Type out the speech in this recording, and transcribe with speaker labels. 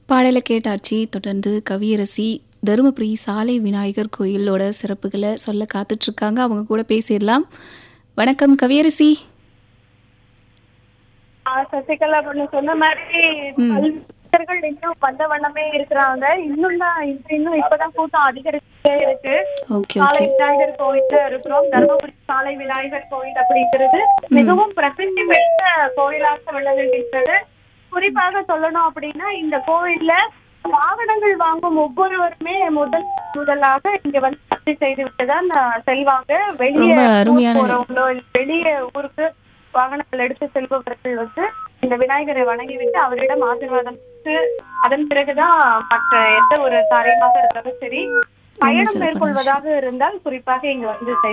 Speaker 1: பாடலை கேட்டாச்சு தொடர்ந்து கவியரசி தருமபுரி சாலை விநாயகர் கோயிலோட சிறப்புகளை சொல்ல காத்துட்டு இருக்காங்க அவங்க கூட பேசிடலாம் வணக்கம் கவியரசி
Speaker 2: ஆ, சசிகலா பொண்ணு சொன்ன மாதிரி கல்வியர்கள் இன்னும் வந்த வண்ணமே இருக்கிறாங்க இன்னும் தான் இன்னும் இன்னும் இப்பதான் கூட்டம் அதிகரிச்சுட்டே இருக்கு
Speaker 1: ஓகே
Speaker 2: சாலை
Speaker 1: ஓகே
Speaker 2: விநாயகர் கோயில்ல இருக்கிறோம் தர்மபுரி சாலை விநாயகர் கோயில் அப்படிங்கிறது மிகவும் பிரசித்தி பெற்ற கோயிலாக விளங்குகின்றது குறிப்பாக சொல்லணும் அப்படின்னா இந்த கோயில்ல வாகனங்கள் வாங்கும் ஒவ்வொருவருமே முதல் முதலாக இங்க வந்து பூஜை செய்து விட்டுதான் ஆஹ், செல்வாங்க வெளியே
Speaker 1: ரொம்ப அருமையான
Speaker 2: போறவங்களோ இல்ல வெளிய ஊருக்கு வாகனங்கள் எடுத்து செல்பவர்கள் வந்து இந்த விநாயகரை வணங்கிவிட்டு அவரிடம் ஆசீர்வாதம் பெற்று அதன் பிறகுதான் மற்ற எந்த ஒரு காரியமாக இருந்தாலும் சரி பயணம்
Speaker 1: சிறப்பான
Speaker 2: மேற்கொள்வதாக இருந்தால் குறிப்பாக இங்க வந்து செய்வாங்க